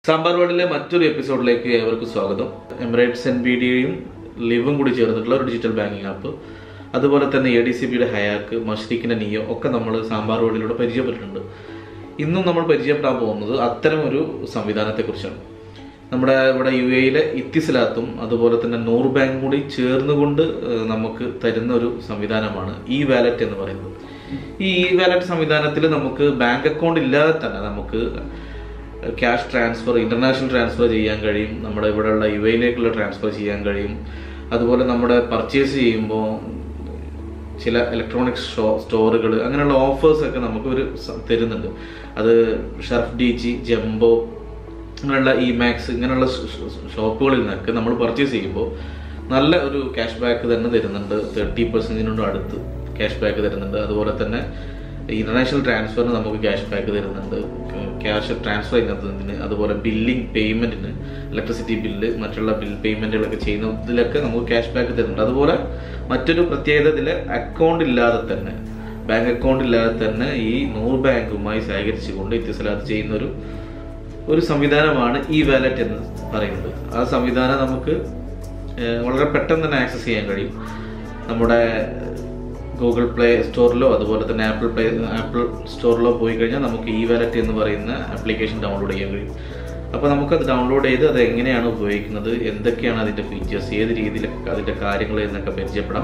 സാമ്പാർ വേൾഡിലെ മറ്റൊരു എപ്പിസോഡിലേക്ക് ഏവർക്കും സ്വാഗതം എമിറേറ്റ്സ് എൻ ബി ഡിയും ലിവും കൂടി ചേർന്നിട്ടുള്ള ഒരു ഡിജിറ്റൽ ബാങ്കിങ് ആപ്പ് അതുപോലെ തന്നെ എ ഡി സി ബിയുടെ ഹയാക്ക് മഷ്രിഖിന്റെ നിയോ ഒക്കെ നമ്മൾ സാമ്പാർ വേൾഡിലൂടെ പരിചയപ്പെട്ടിട്ടുണ്ട് ഇന്നും നമ്മൾ പരിചയപ്പെടാൻ പോകുന്നത് അത്തരം ഒരു സംവിധാനത്തെക്കുറിച്ചാണ് നമ്മുടെ ഇവിടെ യു എയിലെ ഇത്തിസിലാത്തും അതുപോലെ തന്നെ നൂർ ബാങ്കും കൂടി ചേർന്നുകൊണ്ട് ഏഹ്, നമുക്ക് തരുന്ന ഒരു സംവിധാനമാണ് ഇ വാലറ്റ് എന്ന് പറയുന്നത് ഈ ഇ വാലറ്റ് സംവിധാനത്തിൽ നമുക്ക് ബാങ്ക് അക്കൗണ്ട് ഇല്ലാതെ തന്നെ നമുക്ക് ക്യാഷ് ട്രാൻസ്ഫർ ഇന്റർനാഷണൽ ട്രാൻസ്ഫർ ചെയ്യാൻ കഴിയും നമ്മുടെ ഇവിടെയുള്ള യു എയിലേക്കുള്ള ട്രാൻസ്ഫർ ചെയ്യാൻ കഴിയും അതുപോലെ നമ്മുടെ പർച്ചേസ് ചെയ്യുമ്പോൾ ചില ഇലക്ട്രോണിക്സ് ഷോ സ്റ്റോറുകൾ അങ്ങനെയുള്ള ഓഫേഴ്സ് ഒക്കെ നമുക്ക് ഒരു സ- തരുന്നുണ്ട് അത് ഷർഫ് ഡി ജി ജംബോ അങ്ങനെയുള്ള ഇ മാക്സ് ഇങ്ങനെയുള്ള ഷ- ഷ- ഷോപ്പുകളിൽ നിന്നൊക്കെ നമ്മൾ പർച്ചേസ് ചെയ്യുമ്പോൾ നല്ല ഒരു ക്യാഷ് ബാക്ക് തന്നെ തരുന്നുണ്ട് തേർട്ടി പെർസെൻറ്റിനോട് അടുത്ത് ക്യാഷ് ബാക്ക് തരുന്നുണ്ട് അതുപോലെ തന്നെ ഇന്റർനാഷണൽ ട്രാൻസ്ഫറിന് നമുക്ക് ക്യാഷ് ബാക്ക് തരുന്നുണ്ട് ക്യാഷ് ട്രാൻസ്ഫർ ചെയ്യുന്നതിന് അതുപോലെ ബില്ലിംഗ് പേയ്മെന്റിന് ഇലക്ട്രിസിറ്റി ബില്ല് മറ്റുള്ള ബിൽ പേയ്മെന്റുകളൊക്കെ ചെയ്യുന്നതിലൊക്കെ നമുക്ക് ക്യാഷ് ബാക്ക് തരുന്നുണ്ട് അതുപോലെ മറ്റൊരു പ്രത്യേകത ഇതിൽ അക്കൗണ്ട് ഇല്ലാതെ തന്നെ ബാങ്ക് അക്കൗണ്ട് ഇല്ലാതെ തന്നെ ഈ നൂറ് ബാങ്കുമായി സഹകരിച്ചുകൊണ്ട് ഇത്തിസലാത്ത് ചെയ്യുന്ന ഒരു ഒരു സംവിധാനമാണ് ഈ വാലറ്റ് എന്ന് പറയുന്നത് ആ സംവിധാനം നമുക്ക് ഏഹ്, വളരെ പെട്ടെന്ന് തന്നെ ആക്സസ് ചെയ്യാൻ കഴിയും നമ്മുടെ ഗൂഗിൾ പ്ലേ സ്റ്റോറിലോ അതുപോലെ തന്നെ ആപ്പിൾ പ്ലേ ആപ്പിൾ സ്റ്റോറിലോ പോയി കഴിഞ്ഞാൽ നമുക്ക് ഈ വാലറ്റ് എന്ന് പറയുന്ന ആപ്ലിക്കേഷൻ ഡൗൺലോഡ് ചെയ്യാൻ കഴിയും അപ്പോൾ നമുക്കത് ഡൗൺലോഡ് ചെയ്ത് അത് എങ്ങനെയാണ് ഉപയോഗിക്കുന്നത് എന്തൊക്കെയാണ് അതിൻ്റെ ഫീച്ചേഴ്സ് ഏത് രീതിയിലൊക്കെ അതിൻ്റെ കാര്യങ്ങൾ എന്നൊക്കെ പരിചയപ്പെടാം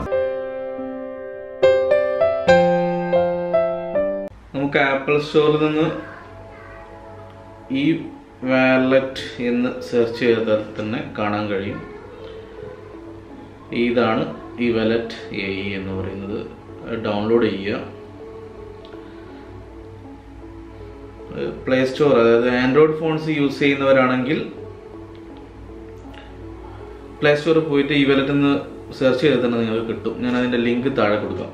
നമുക്ക് ആപ്പിൾ സ്റ്റോറിൽ നിന്ന് ഈ വാലറ്റ് എന്ന് സെർച്ച് ചെയ്താൽ തന്നെ കാണാൻ കഴിയും ഇതാണ് ഈ വാലറ്റ് എ ഇ എന്ന് പറയുന്നത് ഡൗൺലോഡ് ചെയ്യുക പ്ലേ സ്റ്റോർ അതായത് ആൻഡ്രോയിഡ് ഫോൺസ് യൂസ് ചെയ്യുന്നവരാണെങ്കിൽ പ്ലേ സ്റ്റോറിൽ പോയിട്ട് ഈ വാലറ്റ് എന്ന് സെർച്ച് ചെയ്താൽ തന്നെ നിങ്ങൾക്ക് കിട്ടും ഞാൻ അതിൻ്റെ ലിങ്ക് താഴെ കൊടുക്കാം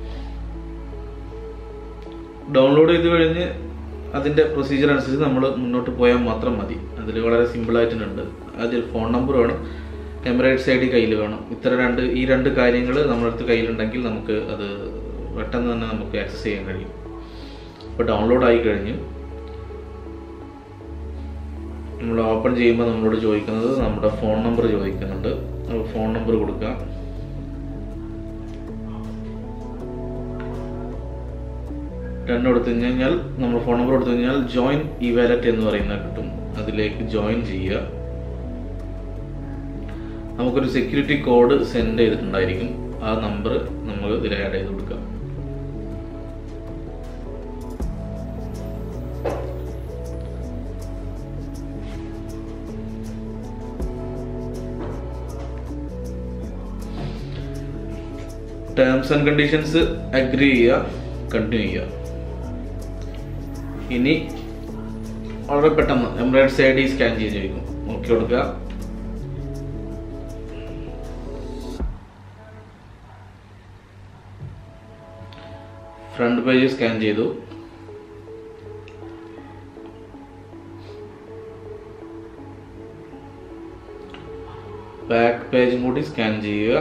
ഡൗൺലോഡ് ചെയ്ത് കഴിഞ്ഞ് അതിൻ്റെ പ്രൊസീജിയർ അനുസരിച്ച് നമ്മൾ മുന്നോട്ട് പോയാൽ മാത്രം മതി അതിൽ വളരെ സിമ്പിളായിട്ടുണ്ട് അതിൽ ഫോൺ നമ്പർ വേണം എമിറേറ്റ്സ് ഐ ഡി കയ്യിൽ വേണം ഇത്ര രണ്ട് ഈ രണ്ട് കാര്യങ്ങൾ നമ്മുടെ അടുത്ത് കയ്യിലുണ്ടെങ്കിൽ നമുക്ക് അത് പെട്ടെന്ന് തന്നെ നമുക്ക് ആക്സസ് ചെയ്യാൻ കഴിയും ഇപ്പോൾ ഡൗൺലോഡ് ആയി കഴിഞ്ഞ് നമ്മൾ ഓപ്പൺ ചെയ്യുമ്പോൾ നമ്മളോട് ചോദിക്കുന്നത് നമ്മുടെ ഫോൺ നമ്പർ ചോദിക്കുന്നുണ്ട് അപ്പോൾ ഫോൺ നമ്പർ കൊടുക്കുക ടെൻ കൊടുത്തു കഴിഞ്ഞാൽ നമ്മൾ ഫോൺ നമ്പർ കൊടുത്തു കഴിഞ്ഞാൽ ജോയിൻ ഇ വാലറ്റ് എന്ന് പറയുന്നത് കിട്ടും അതിലേക്ക് ജോയിൻ ചെയ്യുക നമുക്കൊരു സെക്യൂരിറ്റി കോഡ് സെൻഡ് ചെയ്തിട്ടുണ്ടായിരിക്കും ആ നമ്പർ നമ്മൾ ഇതിൽ ആഡ് ചെയ്ത് കൊടുക്കാം ടേംസ് ആൻഡ് കണ്ടീഷൻസ് അഗ്രി ചെയ്യുക കണ്ടിന്യൂ ചെയ്യുക ഇനി വളരെ പെട്ടെന്ന് എംബ്രോയിഡ്സ് ഐ ഡി സ്കാൻ ചെയ്ത് ചോദിക്കും നോക്കി കൊടുക്കുക ഫ്രണ്ട് പേജ് സ്കാൻ ചെയ്തു ബാക്ക് പേജും കൂടി സ്കാൻ ചെയ്യുക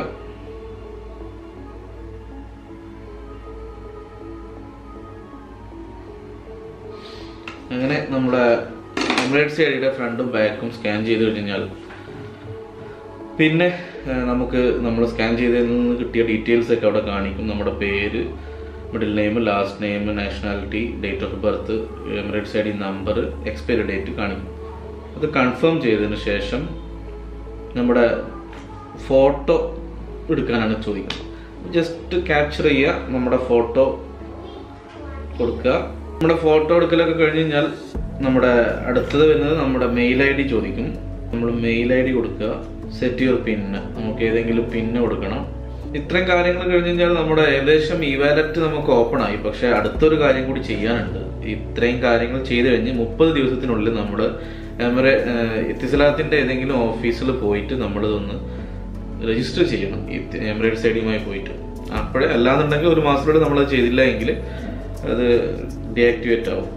അങ്ങനെ നമ്മുടെ എമിറേറ്റ്സ് ഐഡിയുടെ ഫ്രണ്ടും ബാക്കും സ്കാൻ ചെയ്ത് കഴിഞ്ഞാൽ പിന്നെ ഏഹ്, നമുക്ക് നമ്മൾ സ്കാൻ ചെയ്തതിൽ നിന്ന് കിട്ടിയ ഡീറ്റെയിൽസ് ഒക്കെ അവിടെ കാണിക്കും നമ്മുടെ പേര് middle name last name nationality date of birth Emirates I D number expiry date കാണിക്കും അത് കൺഫേം ചെയ്തതിന് ശേഷം നമ്മുടെ ഫോട്ടോ എടുക്കാനാണ് ചോദിക്കുന്നത് ജസ്റ്റ് ക്യാപ്ചർ ചെയ്യുക നമ്മുടെ ഫോട്ടോ കൊടുക്കുക നമ്മുടെ ഫോട്ടോ എടുക്കലൊക്കെ കഴിഞ്ഞ് കഴിഞ്ഞാൽ നമ്മുടെ അടുത്തത് വരുന്നത് നമ്മുടെ മെയിൽ ഐ ഡി ചോദിക്കും നമ്മൾ മെയിൽ ഐ ഡി കൊടുക്കുക സെറ്റ് യുവർ പിന്ന് നമുക്ക് ഏതെങ്കിലും പിന്ന് കൊടുക്കണം ഇത്രയും കാര്യങ്ങൾ കഴിഞ്ഞ് കഴിഞ്ഞാൽ നമ്മുടെ ഏകദേശം ഈ വാലറ്റ് നമുക്ക് ഓപ്പൺ ആയി പക്ഷെ അടുത്തൊരു കാര്യം കൂടി ചെയ്യാനുണ്ട് ഇത്രയും കാര്യങ്ങൾ ചെയ്ത് കഴിഞ്ഞ് മുപ്പത് ദിവസത്തിനുള്ളിൽ നമ്മൾ എമറെ ഇത്തിസലാത്തിന്റെ ഏതെങ്കിലും ഓഫീസിൽ പോയിട്ട് നമ്മളിതൊന്ന് രജിസ്റ്റർ ചെയ്യണം ഈ എമിറേറ്റ്സ് ഐ ഡിയുമായി പോയിട്ട് അപ്പോഴേ അല്ലാന്നുണ്ടെങ്കിൽ ഒരു മാസത്തോടെ നമ്മൾ ചെയ്തില്ല എങ്കിൽ അത് ഡീആക്ടിവേറ്റ് ആവും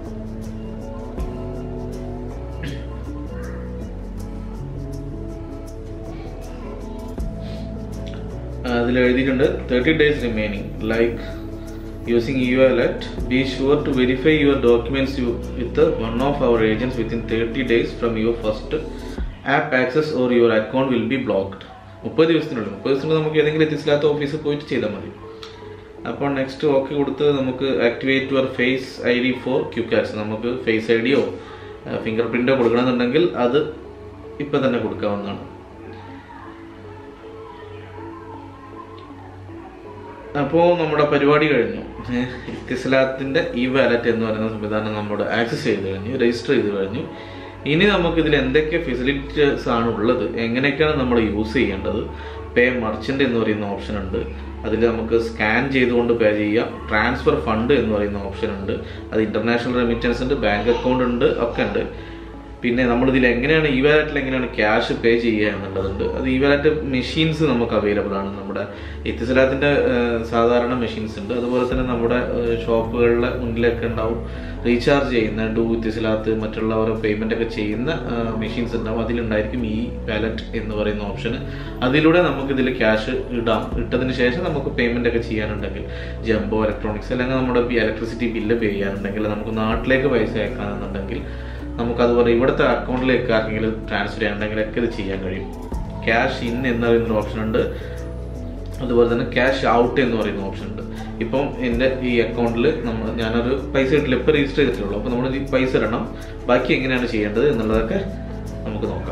അതിൽ എഴുതിയിട്ടുണ്ട് thirty days remaining like using u wallet be sure to verify your documents you with one of our agents within thirty days from your first app access or your account will be blocked മുപ്പത് ദിവസത്തിനുള്ളിൽ മുപ്പത് ദിവസത്തിനുള്ളിൽ നമുക്ക് ഏതെങ്കിലും എത്തിച്ചില്ലാത്ത ഓഫീസിൽ പോയിട്ട് ചെയ്താൽ മതി അപ്പോൾ നെക്സ്റ്റ് ഓക്കെ കൊടുത്ത് നമുക്ക് activate your face I D for quick access നമുക്ക് ഫേസ് ഐ ഡിയോ ഫിംഗർ പ്രിന്റോ കൊടുക്കണമെന്നുണ്ടെങ്കിൽ അത് ഇപ്പം തന്നെ കൊടുക്കാവുന്നതാണ് അപ്പോൾ നമ്മുടെ പരിപാടി കഴിഞ്ഞു ഇത്തിസ്ലാത്തിൻ്റെ ഇ വാലറ്റ് എന്ന് പറയുന്ന സംവിധാനം നമ്മുടെ ആക്സസ് ചെയ്ത് കഴിഞ്ഞു രജിസ്റ്റർ ചെയ്ത് കഴിഞ്ഞു ഇനി നമുക്ക് ഇതിൽ എന്തൊക്കെ ഫെസിലിറ്റീസ് ആണ് ഉള്ളത് എങ്ങനെയൊക്കെയാണ് നമ്മൾ യൂസ് ചെയ്യേണ്ടത് പേ മർച്ചൻ്റ് എന്ന് പറയുന്ന ഓപ്ഷൻ ഉണ്ട് അതിൽ നമുക്ക് സ്കാൻ ചെയ്തുകൊണ്ട് പേ ചെയ്യാം ട്രാൻസ്ഫർ ഫണ്ട് എന്ന് പറയുന്ന ഓപ്ഷൻ ഉണ്ട് അത് ഇന്റർനാഷണൽ റെമിറ്റൻസ് ഉണ്ട് ബാങ്ക് അക്കൗണ്ട് ഉണ്ട് ഒക്കെ ഉണ്ട് പിന്നെ നമ്മളിതിൽ എങ്ങനെയാണ് ഈ വാലറ്റിൽ എങ്ങനെയാണ് ക്യാഷ് പേ ചെയ്യുക എന്നുള്ളതുണ്ട് അത് ഈ വാലറ്റ് മെഷീൻസ് നമുക്ക് അവൈലബിൾ ആണ് നമ്മുടെ എത്തിസലാത്തിൻ്റെ സാധാരണ മെഷീൻസ് ഉണ്ട് അതുപോലെ തന്നെ നമ്മുടെ ഷോപ്പുകളിലെ മുന്നിലൊക്കെ ഉണ്ടാവും റീചാർജ് ചെയ്യുന്ന ഡു ഇത്തിസലാത്ത് മറ്റുള്ളവരെ പേയ്മെൻ്റ് ഒക്കെ ചെയ്യുന്ന മെഷീൻസ് ഉണ്ടാവും അതിലുണ്ടായിരിക്കും ഈ വാലറ്റ് എന്ന് പറയുന്ന ഓപ്ഷൻ അതിലൂടെ നമുക്ക് ഇതിൽ ക്യാഷ് ഇടാം ഇട്ടതിന് ശേഷം നമുക്ക് പേയ്മെൻ്റ് ഒക്കെ ചെയ്യാനുണ്ടെങ്കിൽ ജംബോ ഇലക്ട്രോണിക്സ് അല്ലെങ്കിൽ നമ്മുടെ ഇലക്ട്രിസിറ്റി ബില്ല് പേ ചെയ്യാനുണ്ടെങ്കിൽ നമുക്ക് നാട്ടിലേക്ക് പൈസ അയക്കാനെന്നുണ്ടെങ്കിൽ നമുക്ക് അതുപോലെ ഇവിടുത്തെ അക്കൗണ്ടിലേക്ക് ആർക്കെങ്കിലും ട്രാൻസ്ഫർ ചെയ്യാനുണ്ടെങ്കിലൊക്കെ ഇത് ചെയ്യാൻ കഴിയും ക്യാഷ് ഇൻ എന്ന് പറയുന്ന ഓപ്ഷൻ ഉണ്ട് അതുപോലെ തന്നെ ക്യാഷ് ഔട്ട് എന്ന് പറയുന്ന ഓപ്ഷൻ ഉണ്ട് ഇപ്പം എൻ്റെ ഈ അക്കൗണ്ടിൽ നമ്മൾ ഞാനൊരു പൈസ ഇട്ടില്ല ഇപ്പം രജിസ്റ്റർ ചെയ്തിട്ടുള്ളൂ അപ്പോൾ നമ്മൾ ഈ പൈസ ഇടണം ബാക്കി എങ്ങനെയാണ് ചെയ്യേണ്ടത് എന്നുള്ളതൊക്കെ നമുക്ക് നോക്കാം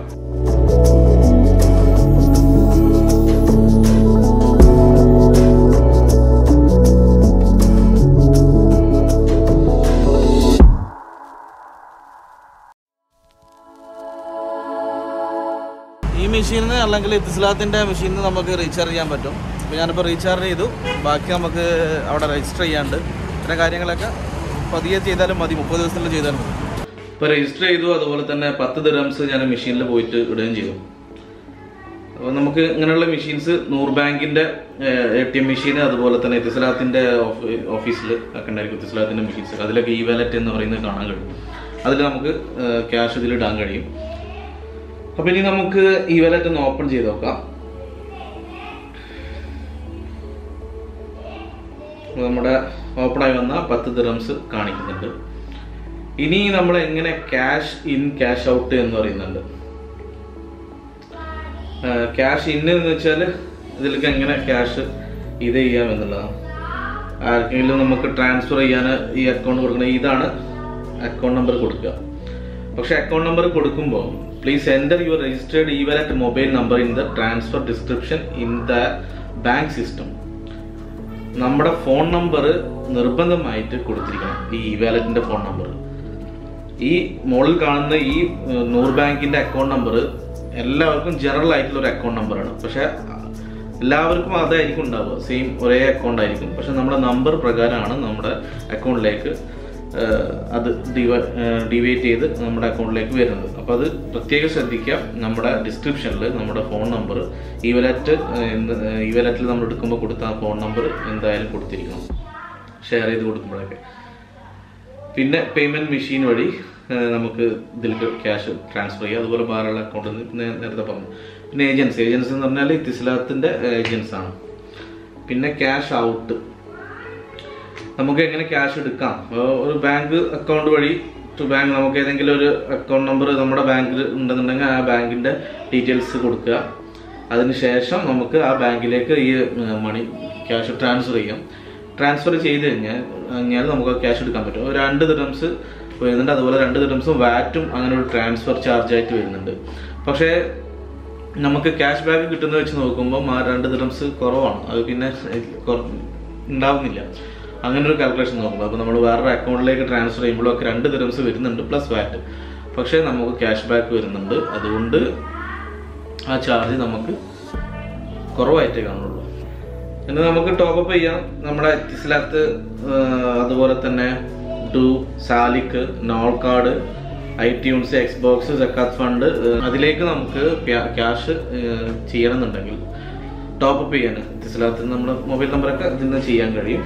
ഈ മെഷീനിൽ അല്ലെങ്കിൽ ഇത്തിസ്ലാത്തിൻ്റെ മെഷീനിൽ നമുക്ക് റീചാർജ് ചെയ്യാൻ പറ്റും ഇപ്പോൾ ഞാനിപ്പോൾ റീചാർജ് ചെയ്തു ബാക്കി നമുക്ക് അവിടെ രജിസ്റ്റർ ചെയ്യാണ്ട് ഇത്തരം കാര്യങ്ങളൊക്കെ പതിയെ ചെയ്താലും മതി മുപ്പത് ദിവസത്തിൽ ചെയ്താലും മതി ഇപ്പോൾ രജിസ്റ്റർ ചെയ്തു അതുപോലെ തന്നെ പത്ത് ദിറംസ് ഞാൻ മെഷീനിൽ പോയിട്ട് ഇടുകയും ചെയ്തു അപ്പോൾ നമുക്ക് ഇങ്ങനെയുള്ള മെഷീൻസ് നൂർ ബാങ്കിന്റെ എ ടി എം മെഷീൻ അതുപോലെ തന്നെ എത്തിസലാത്തിന്റെ ഓഫീസിൽ ഒക്കെ ഉണ്ടായിരിക്കും എത്തിസലാത്തിന്റെ മെഷീൻസ് അതിലൊക്കെ ഇ വാലറ്റ് എന്ന് പറയുന്നത് കാണാൻ കഴിയും അതിൽ നമുക്ക് ക്യാഷ് ഇതിൽ ഇടാൻ കഴിയും അപ്പൊ ഇനി നമുക്ക് ഈ വാലറ്റ് ഒന്ന് ഓപ്പൺ ചെയ്ത് നോക്കാം അപ്പൊ നമ്മുടെ ഓപ്പൺ ആയി വന്ന പത്ത് ദിറംസ് കാണിക്കുന്നുണ്ട് ഇനി നമ്മൾ എങ്ങനെ ക്യാഷ് ഇൻ ക്യാഷ് ഔട്ട് എന്ന് പറയുന്നുണ്ട് ക്യാഷ് ഇൻ എന്ന് വെച്ചാൽ ഇതിലേക്ക് എങ്ങനെ ക്യാഷ് ഇത് ചെയ്യാം എന്നുള്ളതാണ് ആർക്കെങ്കിലും നമുക്ക് ട്രാൻസ്ഫർ ചെയ്യാൻ ഈ അക്കൗണ്ട് കൊടുക്കണം ഇതാണ് അക്കൗണ്ട് നമ്പർ കൊടുക്കുക പക്ഷെ അക്കൗണ്ട് നമ്പർ കൊടുക്കുമ്പോൾ please enter your registered e wallet mobile number in the transfer description in the bank system നമ്മുടെ ഫോൺ നമ്പർ നിർബന്ധമായിട്ട് കൊടുത്തിരിക്കണം ഈ ഇ വാലറ്റിന്റെ ഫോൺ നമ്പർ ഈ മുകളിൽ കാണുന്ന ഈ ഏഹ്, നൂർ ബാങ്കിന്റെ അക്കൗണ്ട് നമ്പർ എല്ലാവർക്കും ജനറൽ ആയിട്ടുള്ള ഒരു അക്കൗണ്ട് നമ്പറാണ് പക്ഷെ എല്ലാവർക്കും അതായിരിക്കും ഉണ്ടാവുക സെയിം ഒരേ അക്കൗണ്ട് ആയിരിക്കും പക്ഷെ നമ്മുടെ നമ്പർ പ്രകാരമാണ് നമ്മുടെ അക്കൗണ്ടിലേക്ക് അത് ഡിവൈറ്റ് ചെയ്ത് നമ്മുടെ അക്കൗണ്ടിലേക്ക് വരുന്നത് അപ്പോൾ അത് പ്രത്യേകം ശ്രദ്ധിക്കുക നമ്മുടെ ഡിസ്ക്രിപ്ഷനിൽ നമ്മുടെ ഫോൺ നമ്പർ ഈ വലറ്റ് ഈ വലറ്റിൽ നമ്മൾ എടുക്കുമ്പോൾ കൊടുത്ത ഫോൺ നമ്പർ എന്തായാലും കൊടുത്തിരിക്കണം ഷെയർ ചെയ്ത് കൊടുക്കുമ്പോഴൊക്കെ പിന്നെ പേയ്മെന്റ് മെഷീൻ വഴി ആ, നമുക്ക് ഇതിൽ ക്യാഷ് ട്രാൻസ്ഫർ ചെയ്യാം അതുപോലെ വേറെയുള്ള അക്കൗണ്ടിൽ നിന്ന് നേ- നേരത്തെ പറഞ്ഞു പിന്നെ ഏജൻസ് ഏജൻസ് എന്ന് പറഞ്ഞാൽ ഇത്തിസ്ലാത്തിന്റെ ഏജൻസ് ആണ് പിന്നെ ക്യാഷ് ഔട്ട് നമുക്ക് എങ്ങനെ ക്യാഷ് എടുക്കാം ആ, ഒരു ബാങ്ക് അക്കൗണ്ട് വഴി ടു ബാങ്ക് നമുക്ക് ഏതെങ്കിലും ഒരു അക്കൗണ്ട് നമ്പർ നമ്മുടെ ബാങ്കിൽ ഉണ്ടെന്നുണ്ടെങ്കിൽ ആ ബാങ്കിന്റെ ഡീറ്റെയിൽസ് കൊടുക്കുക അതിനുശേഷം നമുക്ക് ആ ബാങ്കിലേക്ക് ഈ മണി ക്യാഷ് ട്രാൻസ്ഫർ ചെയ്യാം ട്രാൻസ്ഫർ ചെയ്ത് കഴിഞ്ഞാൽ കഴിഞ്ഞാൽ നമുക്ക് ക്യാഷ് എടുക്കാൻ പറ്റും ഒരു രണ്ട് ദിറംസ് വരുന്നുണ്ട് അതുപോലെ രണ്ട് ദിറംസും വാറ്റും അങ്ങനെ ഒരു ട്രാൻസ്ഫർ ചാർജ് ആയിട്ട് വരുന്നുണ്ട് പക്ഷേ നമുക്ക് ക്യാഷ് ബാക്ക് കിട്ടുന്നത് വെച്ച് നോക്കുമ്പോൾ ആ രണ്ട് ദിറംസ് കുറവാണ് അത് പിന്നെ കുറ- ഉണ്ടാവുന്നില്ല അങ്ങനെ ഒരു കാൽക്കുലേഷൻ നോക്കുമ്പോൾ അപ്പോൾ നമ്മൾ വേറൊരു അക്കൗണ്ടിലേക്ക് ട്രാൻസ്ഫർ ചെയ്യുമ്പോഴൊക്കെ രണ്ട് ദിറംസ് വരുന്നുണ്ട് പ്ലസ് വാറ്റ് പക്ഷേ നമുക്ക് ക്യാഷ് ബാക്ക് വരുന്നുണ്ട് അതുകൊണ്ട് ആ ചാർജ് നമുക്ക് കുറവായിട്ടേ കാണുള്ളൂ പിന്നെ നമുക്ക് ടോപ്പപ്പ് ചെയ്യാം നമ്മുടെ ഇസ്ലാത്ത് അതുപോലെ തന്നെ du Salik Nol card iTunes Xbox സക്കാത്ത് ഫണ്ട് അതിലേക്ക് നമുക്ക് ക്യാഷ് ചെയ്യണമെന്നുണ്ടെങ്കിൽ ടോപ്പപ്പ് ചെയ്യാൻ ഇസ്ലാത്ത് നമ്മുടെ മൊബൈൽ നമ്പറൊക്കെ ഇതിൽ നിന്ന് ചെയ്യാൻ കഴിയും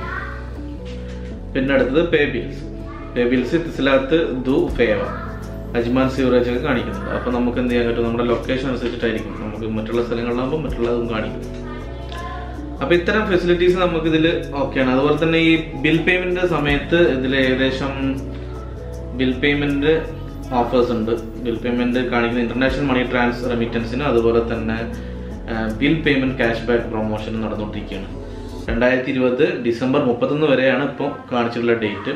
പിന്നെ അടുത്തത് പേ ബിൽസ് പേ ബിൽസ് ഇസ്ലാത്ത് ദു ഫേവ അജ്മാൻ സീവറേജ് ഒക്കെ കാണിക്കുന്നുണ്ട് അപ്പോൾ നമുക്ക് എന്ത് ചെയ്യാൻ പറ്റും നമ്മുടെ ലൊക്കേഷൻ അനുസരിച്ചിട്ടായിരിക്കും നമുക്ക് മറ്റുള്ള സ്ഥലങ്ങളിലാകുമ്പോൾ മറ്റുള്ളതും കാണിക്കും അപ്പൊ ഇത്തരം ഫെസിലിറ്റീസ് നമുക്ക് ഇതിൽ ഓക്കെയാണ് അതുപോലെ തന്നെ ഈ ബിൽ പേയ്മെന്റ് സമയത്ത് ഇതിൽ ഏകദേശം ബിൽ പേയ്മെന്റ് ഓഫേഴ്സ് ഉണ്ട് ബിൽ പേയ്മെന്റ് കാണിക്കുന്ന ഇന്റർനാഷണൽ മണി ട്രാൻസ്ഫർ റെമിറ്റൻസിന് അതുപോലെ തന്നെ bill payment cash back promotion നടന്നുകൊണ്ടിരിക്കുകയാണ് രണ്ടായിരത്തി ഇരുപത് ഡിസംബർ മുപ്പത്തൊന്ന് വരെയാണ് ഇപ്പോൾ കാണിച്ചിട്ടുള്ള ഡേറ്റ്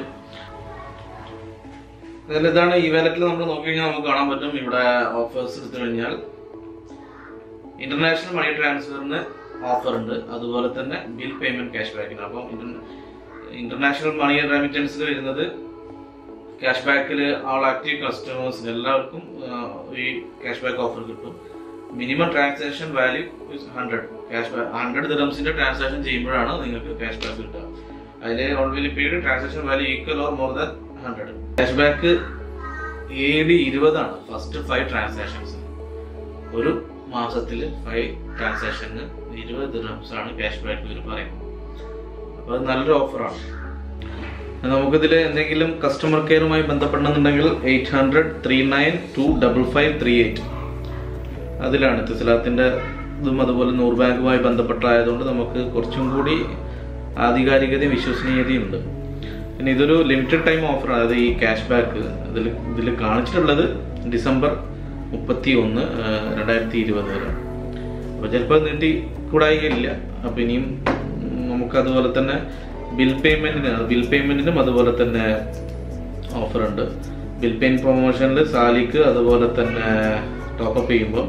അതിൽ ഇതാണ് ഈ വാലറ്റിൽ നമ്മൾ നോക്കി കഴിഞ്ഞാൽ നമുക്ക് കാണാൻ പറ്റും ഇവിടെ ഓഫേഴ്സ് എടുത്തു കഴിഞ്ഞാൽ ഇന്റർനാഷണൽ മണി ട്രാൻസ്ഫറിന് ഓഫർ ഉണ്ട് അതുപോലെ തന്നെ ബിൽ പേയ്മെന്റ് ക്യാഷ് ബാക്കിന് അപ്പം ഇന്റർനാഷണൽ മണി റെമിറ്റൻസിൽ വരുന്നത് ക്യാഷ് ബാക്കിൽ ആൾ ആക്റ്റീവ് കസ്റ്റമേഴ്സിന് എല്ലാവർക്കും ആ, ഈ ക്യാഷ് ബാക്ക് ഓഫർ കിട്ടും minimum transaction value hundred cash back hundred ദിറംസിന്റെ ട്രാൻസാക്ഷൻ ചെയ്യുമ്പോഴാണ് നിങ്ങൾക്ക് ക്യാഷ് ബാക്ക് കിട്ടുക അതിൽ already period transaction value equal or more than hundred cash back A D ഇരുപതാണ് ഫസ്റ്റ് ഫൈവ് ട്രാൻസാക്ഷൻസ് ഒരു മാസത്തിൽ ഫൈവ് ട്രാൻസാക്ഷന് ഇരുപത് ദിറംസ് ആണ് ക്യാഷ് ബാക്ക് ഇവർ പറയുന്നത് അപ്പോൾ അത് നല്ലൊരു ഓഫറാണ് നമുക്കിതിൽ എന്തെങ്കിലും കസ്റ്റമർ കെയറുമായി ബന്ധപ്പെടണമെന്നുണ്ടെങ്കിൽ eight hundred three nine two double five three eight അതിലാണ് തിസ്ലാത്തിന്റെ ഇതും അതുപോലെ നൂറ് ബാങ്കുമായി ബന്ധപ്പെട്ടായതുകൊണ്ട് നമുക്ക് കുറച്ചും കൂടി ആധികാരികതയും വിശ്വസനീയതയും ഉണ്ട് പിന്നെ ഇതൊരു ലിമിറ്റഡ് ടൈം ഓഫർ അതായത് ഈ ക്യാഷ് ബാക്ക് ഇതിൽ ഇതിൽ കാണിച്ചിട്ടുള്ളത് ഡിസംബർ മുപ്പത്തി ഒന്ന് രണ്ടായിരത്തി ഇരുപത് വരെ അപ്പോൾ ചിലപ്പോൾ നീട്ടി കൂടായില്ല അപ്പോൾ ഇനിയും ഉം, നമുക്ക് അതുപോലെ തന്നെ ബിൽ പേയ്മെന്റിന് ബിൽ പേയ്മെന്റിനും അതുപോലെ തന്നെ ഓഫർ ഉണ്ട് ബിൽ പെയിൻ പ്രൊമോഷനിൽ സാലിക്ക് അതുപോലെ തന്നെ ടോപ്പപ്പ് ചെയ്യുമ്പോൾ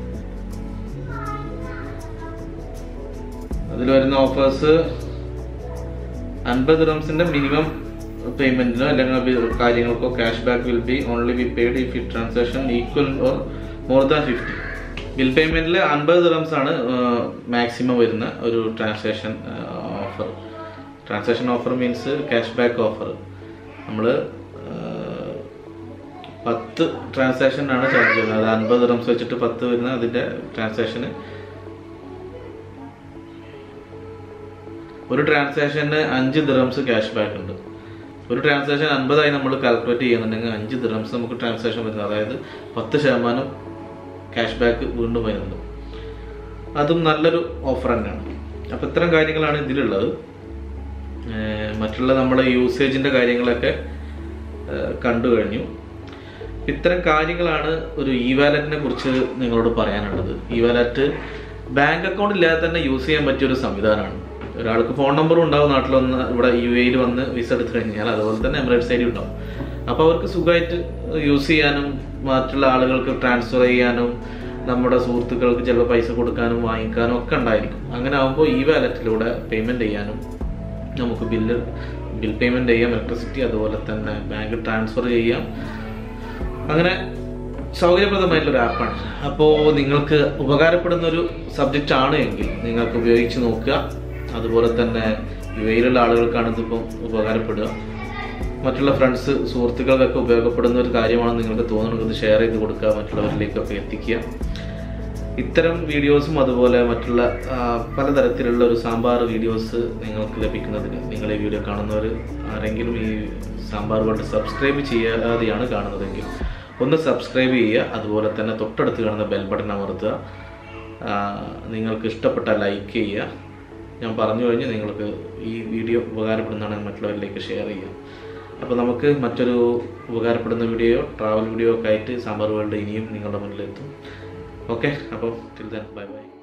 അതിൽ വരുന്ന ഓഫേഴ്സ് അൻപത് റംസിന്റെ മിനിമം പേയ്മെന്റിനോ അല്ലെങ്കിൽ കാര്യങ്ങൾക്കോ cash back will be only be paid if it transaction equal or more than fifty bill പേയ്മെന്റിൽ അൻപത് റംസ് ആണ് മാക്സിമം വരുന്ന ഒരു transaction offer transaction offer means cash back offer നമ്മൾ പത്ത് ട്രാൻസാക്ഷൻ ആണ് ചാർജ് ചെയ്യുന്നത് അത് അൻപത് റംസ് വെച്ചിട്ട് പത്ത് വരുന്ന അതിന്റെ ട്രാൻസാക്ഷന് ഒരു ട്രാൻസാക്ഷന് അഞ്ച് ദിറംസ് ക്യാഷ് ബാക്ക് ഉണ്ട് ഒരു ട്രാൻസാക്ഷൻ അൻപതായി നമ്മൾ കാൽക്കുലേറ്റ് ചെയ്യുന്നുണ്ടെങ്കിൽ അഞ്ച് ദിറംസ് നമുക്ക് ട്രാൻസാക്ഷൻ വരുന്നത് അതായത് പത്ത് ശതമാനം ക്യാഷ് ബാക്ക് വീണ്ടും വരുന്നത് അതും നല്ലൊരു ഓഫർ തന്നെയാണ് അപ്പം ഇത്തരം കാര്യങ്ങളാണ് ഇതിലുള്ളത് ഏർ മറ്റുള്ള നമ്മുടെ യൂസേജിൻ്റെ കാര്യങ്ങളൊക്കെ ഏർ കണ്ടു കഴിഞ്ഞു ഇത്തരം കാര്യങ്ങളാണ് ഒരു ഇ വാലറ്റിനെ കുറിച്ച് നിങ്ങളോട് പറയാനുള്ളത് ഇ വാലറ്റ് ബാങ്ക് അക്കൗണ്ട് ഇല്ലാതെ തന്നെ യൂസ് ചെയ്യാൻ പറ്റിയ ഒരു സംവിധാനമാണ് ഒരാൾക്ക് ഫോൺ നമ്പറും ഉണ്ടാവും നാട്ടിൽ വന്ന് ഇവിടെ യു എയിൽ വന്ന് വിസ എടുത്തു കഴിഞ്ഞാൽ അതുപോലെ തന്നെ എമിറേറ്റ്സ് ഐ ഡി ഉണ്ടാവും അപ്പോൾ അവർക്ക് സുഖമായിട്ട് യൂസ് ചെയ്യാനും മറ്റുള്ള ആളുകൾക്ക് ട്രാൻസ്ഫർ ചെയ്യാനും നമ്മുടെ സുഹൃത്തുക്കൾക്ക് ചിലപ്പോൾ പൈസ കൊടുക്കാനും വാങ്ങിക്കാനും ഒക്കെ ഉണ്ടായിരിക്കും അങ്ങനെ ആകുമ്പോൾ ഈ വാലറ്റിലൂടെ പേയ്മെൻറ്റ് ചെയ്യാനും നമുക്ക് ബില്ല് ബിൽ പേയ്മെൻറ്റ് ചെയ്യാം ഇലക്ട്രിസിറ്റി അതുപോലെ തന്നെ ബാങ്ക് ട്രാൻസ്ഫർ ചെയ്യാം അങ്ങനെ സൗകര്യപ്രദമായിട്ടുള്ള ആപ്പാണ് അപ്പോൾ നിങ്ങൾക്ക് ഉപകാരപ്പെടുന്ന ഒരു സബ്ജക്റ്റ് ആണ് എങ്കിൽ നിങ്ങൾക്ക് ഉപയോഗിച്ച് നോക്കുക അതുപോലെ തന്നെ യു എയിലുള്ള ആളുകൾക്കാണ് ഇതിപ്പം ഉപകാരപ്പെടുക മറ്റുള്ള ഫ്രണ്ട്സ് സുഹൃത്തുക്കൾക്കൊക്കെ ഉപയോഗപ്പെടുന്ന ഒരു കാര്യമാണ് നിങ്ങൾക്ക് തോന്നുന്നത് ഇത് ഷെയർ ചെയ്ത് കൊടുക്കുക മറ്റുള്ളവരിലേക്കൊക്കെ എത്തിക്കുക ഇത്തരം വീഡിയോസും അതുപോലെ മറ്റുള്ള ആ, പലതരത്തിലുള്ള ഒരു സാമ്പാർ വീഡിയോസ് നിങ്ങൾക്ക് ലഭിക്കുന്നതിന് നിങ്ങൾ ഈ വീഡിയോ കാണുന്നവർ ആരെങ്കിലും ഈ സാമ്പാർ വേൾഡ് സബ്സ്ക്രൈബ് ചെയ്യാതെയാണ് കാണുന്നതെങ്കിൽ ഒന്ന് സബ്സ്ക്രൈബ് ചെയ്യുക അതുപോലെ തന്നെ തൊട്ടടുത്ത് കാണുന്ന ബെൽ ബട്ടൺ അമർത്തുക ആ, നിങ്ങൾക്ക് ഇഷ്ടപ്പെട്ട ലൈക്ക് ചെയ്യുക ഞാൻ പറഞ്ഞു കഴിഞ്ഞ് നിങ്ങൾക്ക് ഈ വീഡിയോ ഉപകാരപ്പെടുന്നതാണ് മറ്റുള്ളവരിലേക്ക് ഷെയർ ചെയ്യുക അപ്പോൾ നമുക്ക് മറ്റൊരു ഉപകാരപ്പെടുന്ന വീഡിയോ ട്രാവൽ വീഡിയോ ഒക്കെ ആയിട്ട് സാമ്പാർ വേൾഡ് ഇനിയും നിങ്ങളുടെ മുന്നിലെത്തും ഓക്കെ അപ്പോൾ ടിൽ ദൻ ബൈ ബൈ